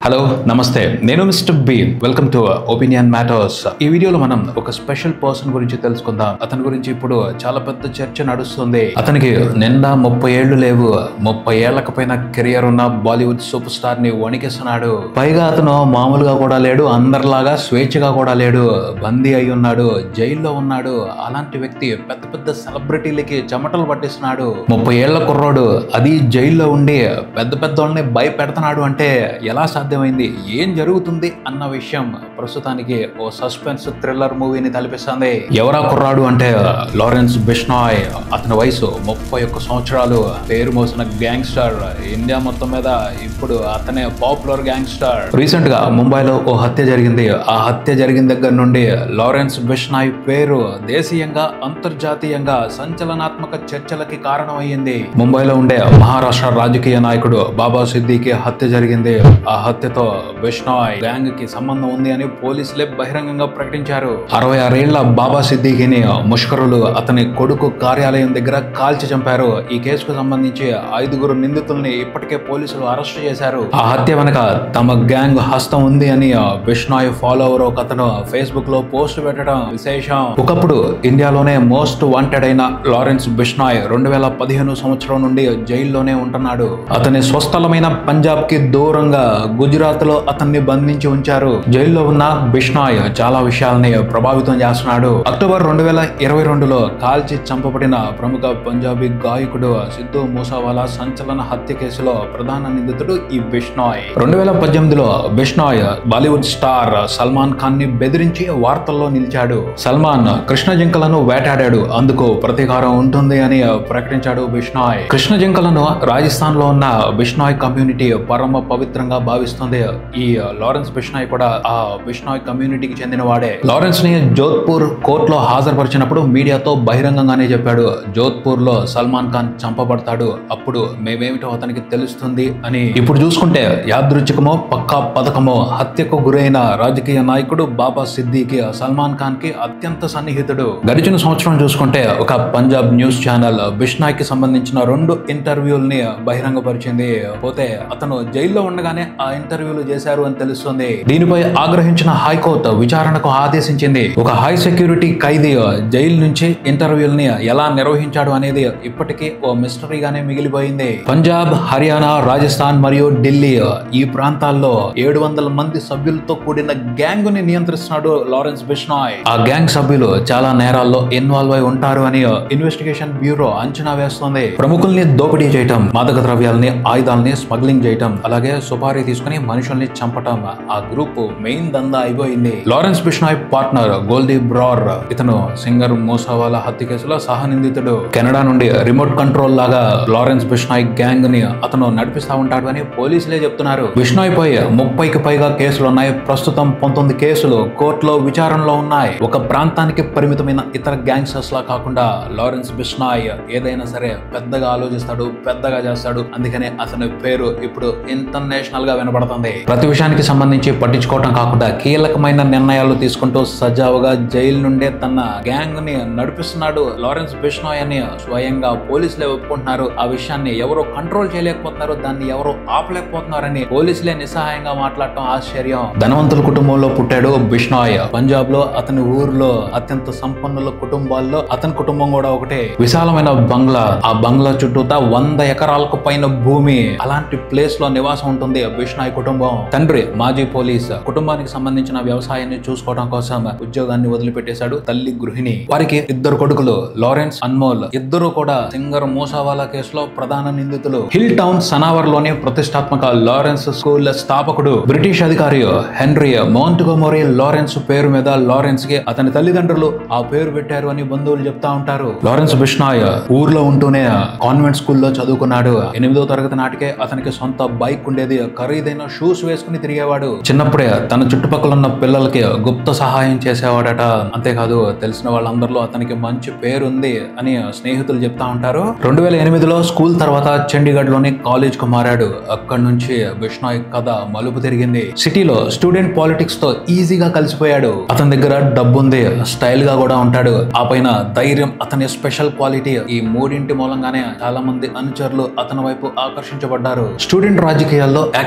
hello నమస్తే నేను mister B welcome to opinion matters ఈ వీడియోలో మనం ఒక స్పెషల్ పర్సన్ గురించి తెలుసుకుందాం అతని గురించి ఇప్పుడు చాలా పెద్ద చర్చ నడుస్తుంది అతనికి నిండా ముప్పై ఏళ్లు లేవు ముప్పై ఏళ్లకు పైన కెరియర్ ఉన్న బాలీవుడ్ సూపర్ స్టార్ ని వణికిస్తున్నాడు పైగా అతను మామూలుగా కూడా లేడు అందరిలాగా స్వేచ్ఛగా కూడా లేడు బందీ అయి ఉన్నాడు జైల్లో ఉన్నాడు అలాంటి వ్యక్తి పెద్ద పెద్ద సెలబ్రిటీలకి చెమటలు పట్టిస్తున్నాడు ముప్పై ఏళ్ల కుర్రోడు అది జైల్లో ఉండి పెద్ద పెద్ద వాళ్ళని భయపెడుతున్నాడు అంటే ఎలా సాధ్యమైంది ఏం జరుగుతుంది అన్న విషయం ప్రస్తుతానికి ఓ సస్పెన్స్ థ్రిల్లర్ మూవీని తలపిస్తుంది ఎవరా కుర్రాడు అంటే లారెన్స్ బిష్నాయ్ అతని వయసు ముప్పై ఒక్క సంవత్సరాలు పేరు మోసిన గ్యాంగ్స్టర్ ఇండియా మొత్తం మీద ఇప్పుడు అతనే పాపులర్ గ్యాంగ్స్టర్ రీసెంట్ గా ముంబైలో ఓ హత్య జరిగింది ఆ హత్య జరిగిన దగ్గర నుండి లారెన్స్ బిష్నాయ్ పేరు దేశీయంగా అంతర్జాతీయంగా సంచలనాత్మక చర్చలకి కారణమయ్యింది ముంబైలో ఉండే మహారాష్ట్ర రాజకీయ నాయకుడు బాబా సిద్దికి హత్య జరిగింది ఆ హత్యతో బిష్నాయ్ గ్యాంగ్ కి సంబంధం ఉంది అని పోలీసులే బహిరంగంగా ప్రకటించారు అరవై ఆరేళ్ల బాబా సిద్దికిని ముష్కరులు అతని కొడుకు కార్యాలయం దగ్గర కాల్చి చంపారు ఈ కేసుకు సంబంధించి ఐదుగురు నిందితుల్ని ఇప్పటికే పోలీసులు అరెస్ట్ చేశారు ఆ హత్య వెనక తమ గ్యాంగ్ హస్తం ఉంది అని బిష్నాయ్ ఫాలోవర్ ఒక అతను ఫేస్బుక్ లో పోస్ట్ పెట్టడం విశేషం ఒకప్పుడు ఇండియాలోనే మోస్ట్ వాంటెడ్ అయిన లారెన్స్ బిష్నాయ్ రెండు వేల పదిహేను సంవత్సరం నుండి జైల్లోనే ఉంటున్నాడు అతని స్వస్థలమైన పంజాబ్ కి దూరంగా గుజరాత్ లో అతన్ని బంధించి ఉంచారు జైల్లో ఉన్న బిష్నాయ్ చాలా విషయాల్ని ప్రభావితం చేస్తున్నాడు అక్టోబర్ రెండు వేల ఇరవై రెండులో కాల్చి చంపబడిన ప్రముఖ పంజాబీ గాయకుడు సిద్ధు మూసావాలా సంచలన హత్య కేసులో ప్రధాన నిందితుడు ఈ బిష్నాయ్ రెండు వేల పద్దెనిమిదిలో బిష్నాయ్ బాలీవుడ్ స్టార్ సల్మాన్ ఖాన్ ని బెదిరించి వార్తల్లో నిలిచాడు సల్మాన్ కృష్ణ జింకలను వేటాడాడు అందుకు ప్రతీకారం ఉంటుంది అని ప్రకటించాడు బిష్నాయ్ కృష్ణ జింకలను రాజస్థాన్ లో ఉన్న బిష్నాయ్ కమ్యూనిటీ పరమ పవిత్రంగా భావిస్తుంది ఈ లారెన్స్ బిష్నాయ్ కూడా ఆ బిష్నాయ్ కమ్యూనిటీకి చెందిన వాడే లారెన్స్ ని జోధ్పూర్ కోర్టులో హాజరుపరిచినప్పుడు మీడియాతో బహిరంగంగానే చెప్పాడు జోధ్పూర్ లో సల్మాన్ ఖాన్ చంపబడతాడు అప్పుడు మేమేమిటో అతనికి తెలుస్తుంది అని ఇప్పుడు చూసుకుంటే యాదృచ్ఛికమో పక్కా పథకమో హత్యకు గురైన రాజకీయ నాయకుడు బాబా సిద్దికి సల్మాన్ ఖాన్ కి అత్యంత సన్నిహితుడు గడిచిన సంవత్సరం చూసుకుంటే ఒక పంజాబ్ న్యూస్ ఛానల్ బిష్నాయ్ కి సంబంధించిన రెండు ఇంటర్వ్యూల్ని బహిరంగపరిచింది పోతే అతను జైల్లో ఉండగానే ఆ ఇంటర్వ్యూలు చేశారు అని తెలుస్తుంది దీనిపై ఆగ్రహించిన హైకోర్టు విచారణకు ఆదేశించింది ఒక హై సెక్యూరిటీ ఖైదీ జైలు నుంచి ఇంటర్వ్యూల్ని ఎలా నిర్వహించాడు అనేది ఇప్పటికీ ఓ మిస్టరీగానే మిగిలిపోయింది పంజాబ్ హర్యానా రాజస్థాన్ మరియు ఢిల్లీ ఈ ప్రాంతాల్లో ఏడు వందల మంది సభ్యులతో కూడిన గ్యాంగ్ ని నియంత్రిస్తున్నాడు లారెన్స్ బిష్నాయ్ ఆ గ్యాంగ్ సభ్యులు చాలా నేరాల్లో ఇన్వాల్వ్ అయి ఉంటారు అని ఇన్వెస్టిగేషన్ బ్యూరో అంచనా వేస్తోంది ప్రముఖుల్ని దోపిడీ చేయటం మాదక ద్రవ్యాలని ఆయుధాలని స్మగ్లింగ్ చేయటం అలాగే సుపారీ తీసుకుని మనుషుల్ని చంపటం ఆ గ్రూప్ మెయిన్ దందా అయిపోయింది లారెన్స్ బిష్నాయ్ పార్ట్నర్ గోల్దీ బ్రార్ ఇతను సింగర్ మోసావాలా హత్య కేసులో సహనిందితుడు కెనడా నుండి రిమోట్ కంట్రోల్ లాగా లారెన్స్ బిష్నాయ్ గ్యాంగ్ ని అతను నడిపిస్తా ఉంటాడు అని పోలీసులే చెప్తున్నారు బిష్నాయ్ పై ముప్పైకి పైగా కేసులు ఉన్నాయి ప్రస్తుతం పంతొమ్మిది కేసులు కోర్టులో విచారణలో ఉన్నాయి ఒక ప్రాంతానికి పరిమితమైన ఇతర గ్యాంగ్స్టర్స్ లా కాకుండా లారెన్స్ బిష్నాయ్ ఏదైనా సరే పెద్దగా ఆలోచిస్తాడు పెద్దగా చేస్తాడు అందుకనే అతని పేరు ఇప్పుడు ఇంటర్నేషనల్ గా వినబడుతుంది ప్రతి విషయానికి సంబంధించి పట్టించుకోవటం కాకుండా కీలకమైన నిర్ణయాలు తీసుకుంటూ సజావుగా జైలు నుండే తన గ్యాంగ్ ని నడిపిస్తున్నాడు లారెన్స్ బిష్నాయ్ అని స్వయంగా పోలీసులే ఒప్పుకుంటున్నారు ఆ విషయాన్ని ఎవరో కంట్రోల్ చేయలేకపోతున్నారు దాన్ని ఎవరో ఆపలేకపోతున్నారని పోలీసులే నిస్సహాయంగా మాట్లాడటం ఆశ్చర్యం ధనవంతుల కుటుంబంలో పుట్టాడు బిష్నాయ్ పంజాబ్ లో అతని ఊర్లో అత్యంత సంపన్నుల కుటుంబాల్లో అతని కుటుంబం కూడా ఒకటే విశాలమైన బంగ్లా ఆ బంగ్లా చుట్టూతా వంద ఎకరాలకు పైన భూమి అలాంటి ప్లేస్ లో నివాసం ఉంటుంది బిష్నాయ్ కుటుంబం తండ్రి మాజీ పోలీస్ కుటుంబానికి సంబంధించిన వ్యవసాయాన్ని చూసుకోవడం కోసం ఉద్యోగాన్ని వదిలిపెట్టేశాడు తల్లి గృహిణి వారికి ఇద్దరు కొడుకులు లారెన్స్ అన్మోల్ ఇద్దరు కూడా సింగర్ మూసావాలా కేసులో ప్రధాన నిందితులు హిల్ టౌన్ సనావర్ లోని ప్రతిష్టాత్మక లారెన్స్ స్కూల్ స్థాపకుడు బ్రిటిష్ అధికారి హెన్రీ మౌంట్గోమోరీ లారెన్స్ పేరు మీద లారెన్స్ కి అతని తల్లిదండ్రులు ఆ పేరు పెట్టారు అని బంధువులు చెప్తా ఉంటారు లారెన్స్ బిష్నాయ్ ఊర్లో ఉంటూనే కాన్వెంట్ స్కూల్లో చదువుకున్నాడు ఎనిమిదో తరగతి నాటికే అతనికి సొంత బైక్ ఉండేది ఖరీదైన షూస్ వేసుకుని తిరిగేవాడు చిన్నప్పుడే తన చుట్టుపక్కల ఉన్న పిల్లలకి గుప్త సహాయం చేసేవాడట అంతేకాదు తెలిసిన వాళ్ళందరిలో అతనికి మంచి పేరుంది అని స్నేహితులు చెప్తా ఉంటారు రెండు వేల ఎనిమిదిలో స్కూల్ తర్వాత చండీగఢ్ లోని కాలేజ్ కు మారాడు అక్కడి నుంచి బిష్నాయ్ కథ మలుపు తిరిగింది సిటీలో స్టూడెంట్ పాలిటిక్స్ తో ఈజీగా కలిసిపోయాడు అతని దగ్గర డబ్బు ఉంది స్టైల్ గా కూడా ఉంటాడు ఆ పైన ధైర్యం అతని స్పెషల్ క్వాలిటీ ఈ మూడింటి మూలంగానే చాలా మంది అనుచరులు అతని వైపు ఆకర్షించబడ్డారు స్టూడెంట్ రాజకీయాల్లో యాక్టివ్ గా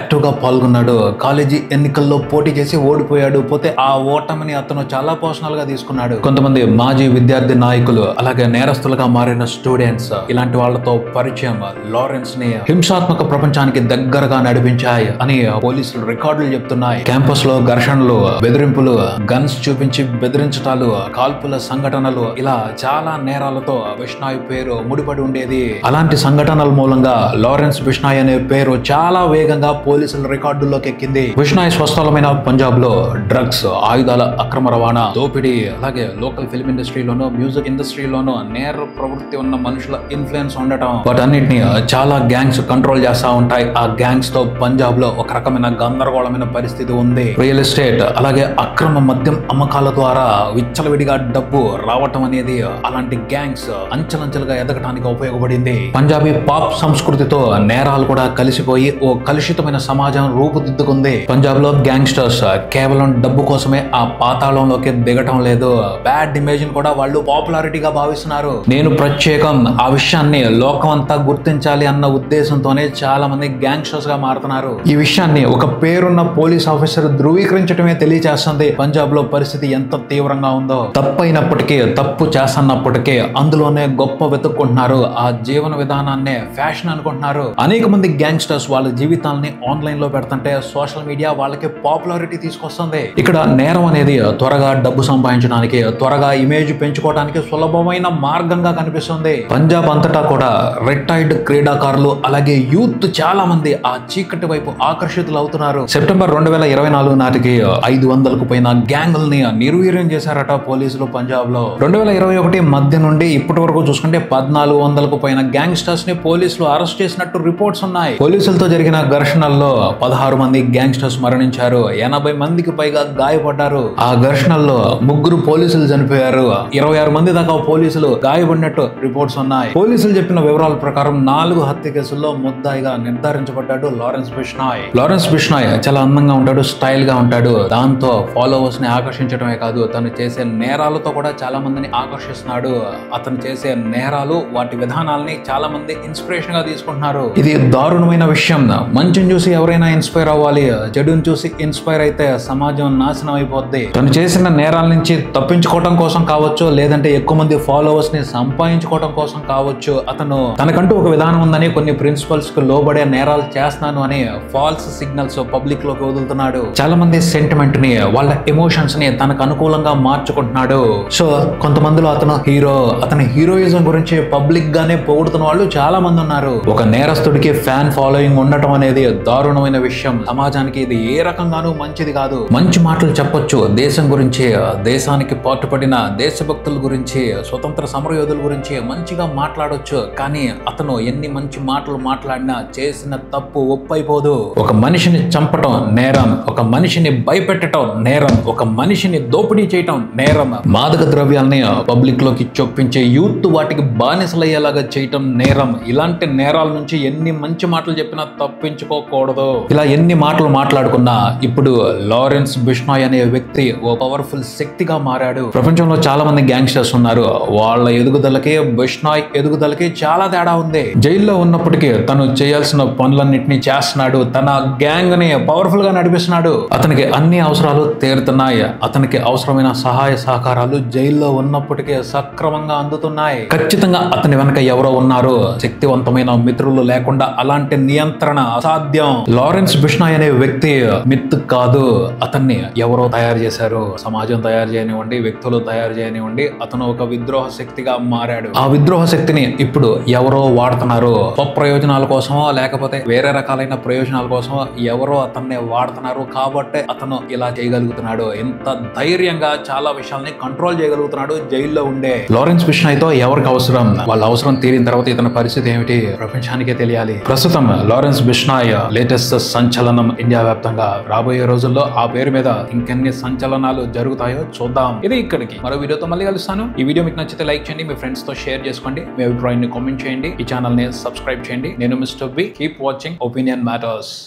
పాల్గొన్నాడు కాలేజీ ఎన్నికల్లో పోటీ చేసి ఓడిపోయాడు పోతే ఆ ఓటమిని అతను చాలా పర్సనల్ గా తీసుకున్నాడు కొంతమంది మాజీ విద్యార్థి నాయకులు అలాగే నేరస్తులుగా మారిన స్టూడెంట్స్ ఇలాంటి వాళ్ళతో పరిచయం లారెన్స్ ని హింసాత్మక ప్రపంచానికి దగ్గరగా నడిపించాయి అని పోలీసులు రికార్డులు చెప్తున్నాయి క్యాంపస్ లో ఘర్షణలు బెదిరింపులు గన్స్ చూపించి బెదిరించటాలు కాల్పుల సంఘటనలు ఇలా చాలా నేరాలతో బిష్నాయ్ పేరు ముడిపడి ఉండేది అలాంటి సంఘటనల మూలంగా లారెన్స్ బిష్నాయ్ అనే పేరు చాలా వేగంగా పోలీసుల రికార్డుల్లోకి ఎక్కింది బిష్నాయ్ స్వస్థలమైన పంజాబ్ లో డ్రగ్స్ ఆయుధాల అక్రమ రవాణా దోపిడీ అలాగే లోకల్ ఫిల్మ్ ఇండస్ట్రీలోనూ మ్యూజిక్ ఇండస్ట్రీలోనూ నేర ప్రవృత్తి ఉన్న మనుషుల ఇన్ఫ్లుయెన్స్ ఉండటం వాటన్నిటిని చాలా గ్యాంగ్స్ కంట్రోల్ చేస్తా ఉంటాయి ఆ గ్యాంగ్స్ తో పంజాబ్ లో ఒక రకమైన గందరగోళమైన పరిస్థితి ఉంది రియల్ ఎస్టేట్ అలాగే అక్రమ మద్యం అమ్మకాల ద్వారా విచ్చలవిడిగా డబ్బు రావటం అనేది అలాంటి గ్యాంగ్స్ అంచెలంచెలుగా ఎదగటానికి ఉపయోగపడింది పంజాబీ పాప్ సంస్కృతితో నేరాలు కూడా కలిసిపోయి ఓ కలుషితమైన సమాజం రూపుదిద్దుకుంది పంజాబ్ లో గ్యాంగ్స్టర్స్ కేవలం డబ్బు కోసమే ఆ పాతాళంలోకి దిగటం లేదు బ్యాడ్ ఇమేజ్ కూడా వాళ్ళు పాపులారిటీగా భావిస్తున్నారు నేను ప్రత్యేకం ఆ విషయాన్ని లోకం అంతా గుర్తించాలి అన్న ఉద్దేశంతోనే చాలా మంది గ్యాంగ్స్టర్స్ గా మారుతున్నారు ఈ విషయాన్ని ఒక పేరున్న పోలీస్ ఆఫీసర్ ధృవీకరించడమే తెలియజేస్తుంది పంజాబ్ లో పరిస్థితి ఎంత తీవ్రంగా ఉందో తప్పైనప్పటికీ తప్పు చేస్తున్నప్పటికీ అందులోనే గొప్ప వెతుక్కుంటున్నారు ఆ జీవన విధానాన్నే ఫ్యాషన్ అనుకుంటున్నారు అనేక మంది గ్యాంగ్స్టర్స్ వాళ్ళ జీవితాలని ఆన్లైన్ లో పెడుతుంటే సోషల్ మీడియా వాళ్ళకి పాపులారిటీ తీసుకొస్తుంది ఇక్కడ నేరం అనేది త్వరగా డబ్బు సంపాదించడానికి త్వరగా ఇమేజ్ పెంచుకోవడానికి సులభమైన మార్గంగా కనిపిస్తుంది పంజాబ్ అంతటా కూడా రిటైర్డ్ క్రీడాకారులు అలాగే యూత్ చాలా మంది ఆ చీకటి వైపు ఆకర్షితులు అవుతున్నారు సెప్టెంబర్ రెండు వేల ఇరవై నాలుగు నాటికి ఐదు వందలకు పైన గ్యాంగుల్ని నిర్వీర్యం చేశారట పోలీసులు పంజాబ్ లో రెండు వేల ఇరవై ఒకటి మధ్య నుండి ఇప్పటి వరకు చూసుకుంటే పద్నాలుగు వందలకు పైన గ్యాంగ్స్టర్స్ ని పోలీసులు అరెస్ట్ చేసినట్టు రిపోర్ట్స్ ఉన్నాయి పోలీసులతో జరిగిన ఘర్షణల్లో పదహారు మంది గ్యాంగ్స్టర్స్ మరణించారు ఎనభై మందికి పైగా గాయపడ్డారు ఆ ఘర్షణల్లో ముగ్గురు పోలీసులు చనిపోయారు ఇరవై ఆరు మంది దాకా పోలీసులు గాయపడినట్టు రిపోర్ట్స్ ఉన్నాయి పోలీసులు చెప్పిన వివరాల ప్రకారం నాలుగు హత్య కేసుల్లో ముద్దాయిగా నిర్ధారించబడ్డాడు లారెన్స్ బిష్నాయ్ లారెన్స్ బిష్నాయ్ చాలా అందంగా ఉంటాడు స్టైల్ గా ఉంటాడు దాంతో ఫాలోవర్స్ ని ఆకర్షించడమే కాదు తను చేసే నేరాలతో కూడా చాలా మందిని ఆకర్షిస్తున్నాడు అతను చేసే నేరాలు వాటి విధానాలని చాలా మంది ఇన్స్పిరేషన్ గా తీసుకుంటున్నారు ఇది దారుణమైన విషయం మంచిని చూసి ఎవరైనా ఇన్స్పైర్ అవ్వాలి చెడుని చూసి ఇన్స్పైర్ అయితే సమాజం నాశనం అయిపోద్ది తను చేసిన నేరాల నుంచి తప్పించుకోవడం కోసం కావచ్చు లేదంటే ఎక్కువ మంది ఫాలోవర్స్ ని సంపాదించుకోవడం కోసం కావచ్చు అతను తనకంటూ ఒక విధానం ఉందని కొన్ని ప్రిన్సిపల్స్ కు లోబడే నేరాలు చేస్తున్నాను అని ఫాల్స్ సిగ్నల్స్ పబ్లిక్ లోకి వదులుతున్నాడు చాలా మంది సెంటిమెంట్ ని వాళ్ళ ఎమోషన్స్ ని తనకు అనుకూలంగా మార్చుకుంటున్నాడు సో కొంతమందిలో అతను హీరో అతని హీరోయిజం గురించి పబ్లిక్ గానే పొగుడుతున్న వాళ్ళు చాలా మంది ఉన్నారు ఒక నేరస్తుడికి ఫ్యాన్ ఫాలోయింగ్ ఉండటం అనేది దారుణమైన విషయం సమాజానికి ఇది ఏ రకంగానూ మంచిది కాదు మంచి మాటలు చెప్పొచ్చు దేశం గురించి దేశానికి పాటుపడిన దేశభక్తుల గురించి స్వతంత్ర సమరయోధుల గురించి మంచిగా మాట్లాడొచ్చు కానీ అతను ఎన్ని మంచి మాటలు మాట్లాడినా చేసిన తప్పు ఒప్పైపోదు ఒక మనిషిని చంపటం నేరం ఒక మనిషిని భయపెట్టడం నేరం ఒక మనిషిని దోపిడీ చేయటం నేరం మాదక ద్రవ్యాల్ని పబ్లిక్ లోకి చొప్పించే యూత్ వాటికి బానిసలయ్యేలాగా చేయటం నేరం ఇలాంటి నేరాల నుంచి ఎన్ని మంచి మాటలు చెప్పినా తప్పించుకోకూడదు ఇలా ఎన్ని మాటలు మాట్లాడుకున్నా ఇప్పుడు లారెన్స్ బిష్నాయ్ అనే వ్యక్తి ఓ పవర్ఫుల్ శక్తిగా మారాడు ప్రపంచంలో చాలా మంది గ్యాంగ్స్టర్స్ ఉన్నారు వాళ్ళ ఎదుగుదలకి బిష్నాయ్ ఎదుగుదలకి చాలా తేడా ఉంది జైల్లో ఉన్నప్పటికీ తను చేయాల్సిన పనులన్నింటినీ చేస్తున్నాడు తన గ్యాంగ్ ని పవర్ఫుల్ గా నడిపిస్తున్నాడు అతనికి అన్ని అవసరాలు తీరుతున్నాయి అతనికి అవసరమైన సహాయ సహకారాలు జైల్లో ఉన్నప్పటికీ సక్రమంగా అందుతున్నాయి ఖచ్చితంగా అతని వెనక ఎవరో ఉన్నారు శక్తివంతమైన మిత్రులు లేకుండా అలాంటి నియంత్రణ అసాధ్యం లారెన్స్ బిష్నాయ్ అనే వ్యక్తి మిత్ కాదు అతన్ని ఎవరో తయారు చేశారు సమాజం తయారు చేయనివ్వండి వ్యక్తులు తయారు చేయనివ్వండి అతను ఒక విద్రోహ శక్తిగా మారాడు ఆ విద్రోహ శక్తిని ఇప్పుడు ఎవరో వాడుతున్నారు ప్రయోజనాల కోసమో లేకపోతే వేరే రకాలైన ప్రయోజనాల కోసమో ఎవరో అతన్ని వాడుతున్నారు కాబట్టి అతను ఇలా చేయగలుగుతున్నాడు ఎంత ధైర్యంగా చాలా విషయాల్ని కంట్రోల్ చేయగలుగుతున్నాడు జైల్లో ఉండే లారెన్స్ బిష్నాయ్ తో ఎవరికి అవసరం వాళ్ళ అవసరం తీరిన తర్వాత ఇతని పరిస్థితి ఏమిటి ప్రపంచానికే తెలియాలి ప్రస్తుతం లారెన్స్ బిష్నాయ్ లేటెస్ట్ సంచలనం ఇండియా వ్యాప్తంగా రాబోయే రోజుల్లో ఆ పేరు మీద ఇంకెన్ని సంచలనాలు జరుగుతాయో చూద్దాం ఇది ఇక్కడికి మరో వీడియోతో మళ్ళీ కలుస్తాను ఈ వీడియో మీకు నచ్చితే లైక్ చేయండి మీ ఫ్రెండ్స్ తో షేర్ చేసుకోండి మీ అభిప్రాయాన్ని కామెంట్ చేయండి ఈ ఛానల్ ని సబ్స్క్రైబ్ చేయండి నేను mister B keep watching opinion matters